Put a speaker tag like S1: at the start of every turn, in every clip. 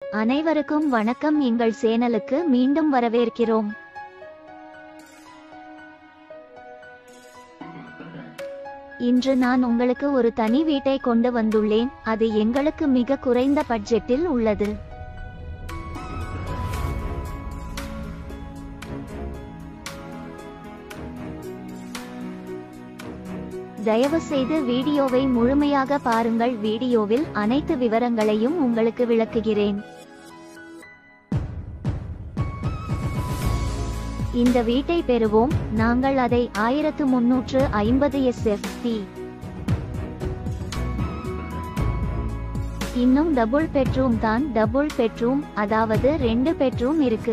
S1: அனைவருக்கும் வணக்கம் எங்கள் சேனலுக்கு மீண்டும் வரவேற்கிறோம் இன்று நான் உங்களுக்கு ஒரு தனி வீட்டை கொண்டு வந்துள்ளேன் அது எங்களுக்கு மிக குறைந்த பட்ஜெட்டில் உள்ளது தயவு செய்து வீடியோவை முழுமையாக பாருங்கள் வீடியோவில் அனைத்து விவரங்களையும் உங்களுக்கு விளக்குகிறேன் இந்த வீட்டை பெறுவோம் நாங்கள் அதை ஆயிரத்து முன்னூற்று ஐம்பது எஸ்எஃப்பி இன்னும் டபுள் பெட்ரூம் தான் டபுள் பெட்ரூம் அதாவது ரெண்டு பெட்ரூம் இருக்கு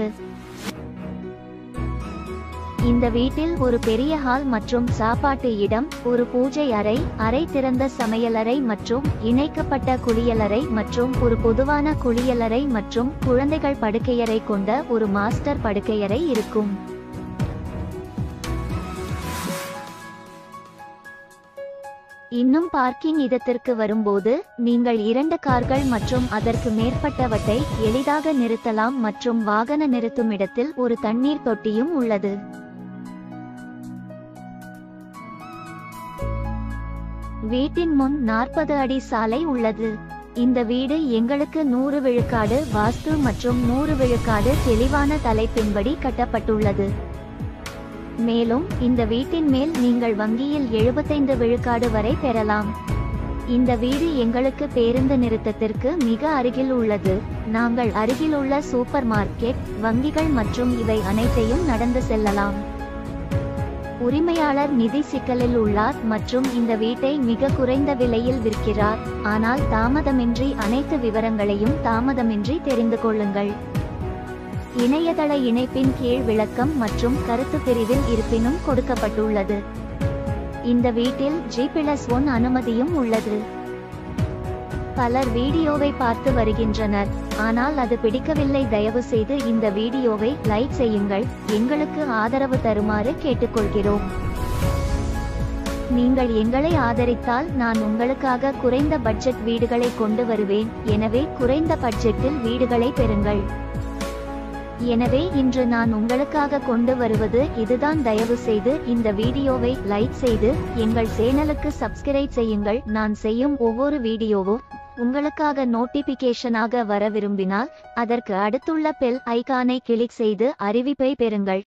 S1: இந்த வீட்டில் ஒரு பெரிய ஹால் மற்றும் சாப்பாட்டு இடம் ஒரு பூஜை அறை அறை திறந்த சமையலறை மற்றும் இணைக்கப்பட்ட குளியலறை மற்றும் ஒரு பொதுவான குளியலறை மற்றும் குழந்தைகள் படுக்கையறை கொண்ட ஒரு மாஸ்டர் படுக்கையறை இருக்கும் இன்னும் பார்க்கிங் இடத்திற்கு வரும்போது நீங்கள் இரண்டு கார்கள் மற்றும் அதற்கு மேற்பட்டவற்றை எளிதாக நிறுத்தலாம் மற்றும் வாகன நிறுத்தும் இடத்தில் ஒரு தண்ணீர் தொட்டியும் உள்ளது வீட்டின் முன் நாற்பது அடி சாலை உள்ளது இந்த வீடு எங்களுக்கு நூறு விழுக்காடு வாஸ்து மற்றும் நூறு விழுக்காடு தெளிவான தலைப்பின்படி கட்டப்பட்டுள்ளது மேலும் இந்த வீட்டின் மேல் நீங்கள் வங்கியில் எழுபத்தைந்து விழுக்காடு வரை பெறலாம் இந்த வீடு எங்களுக்கு பேருந்து நிறுத்தத்திற்கு மிக அருகில் உள்ளது நாங்கள் அருகிலுள்ள சூப்பர் மார்க்கெட் வங்கிகள் மற்றும் இவை அனைத்தையும் நடந்து செல்லலாம் உரிமையாளர் நிதி சிக்கலில் உள்ளார் மற்றும் இந்த வீட்டை மிக குறைந்த விலையில் விற்கிறார் ஆனால் தாமதமின்றி அனைத்து விவரங்களையும் தாமதமின்றி தெரிந்து கொள்ளுங்கள் இணையதள இணைப்பின் கீழ் விளக்கம் மற்றும் கருத்து பிரிவில் இருப்பினும் கொடுக்கப்பட்டுள்ளது இந்த வீட்டில் ஜி பிளஸ் ஒன் அனுமதியும் உள்ளது பலர் வீடியோவை பார்த்து வருகின்றனர் ஆனால் அது பிடிக்கவில்லை தயவு செய்து இந்த வீடியோவை லைக் செய்யுங்கள் எங்களுக்கு ஆதரவு தருமாறு கேட்டுக்கொள்கிறோம் நீங்கள் எங்களை ஆதரித்தால் நான் உங்களுக்காக குறைந்த பட்ஜெட் வீடுகளை கொண்டு வருவேன் எனவே குறைந்த பட்ஜெட்டில் வீடுகளை பெறுங்கள் எனவே இன்று நான் உங்களுக்காக கொண்டு வருவது இதுதான் தயவு செய்து இந்த வீடியோவை லைக் செய்து எங்கள் சேனலுக்கு சப்ஸ்கிரைப் செய்யுங்கள் நான் செய்யும் ஒவ்வொரு வீடியோவும் உங்களுக்காக நோட்டிபிகேஷனாக வர விரும்பினால் அதற்கு அடுத்துள்ள பெல் ஐகானை கிளிக் செய்து அறிவிப்பை பெறுங்கள்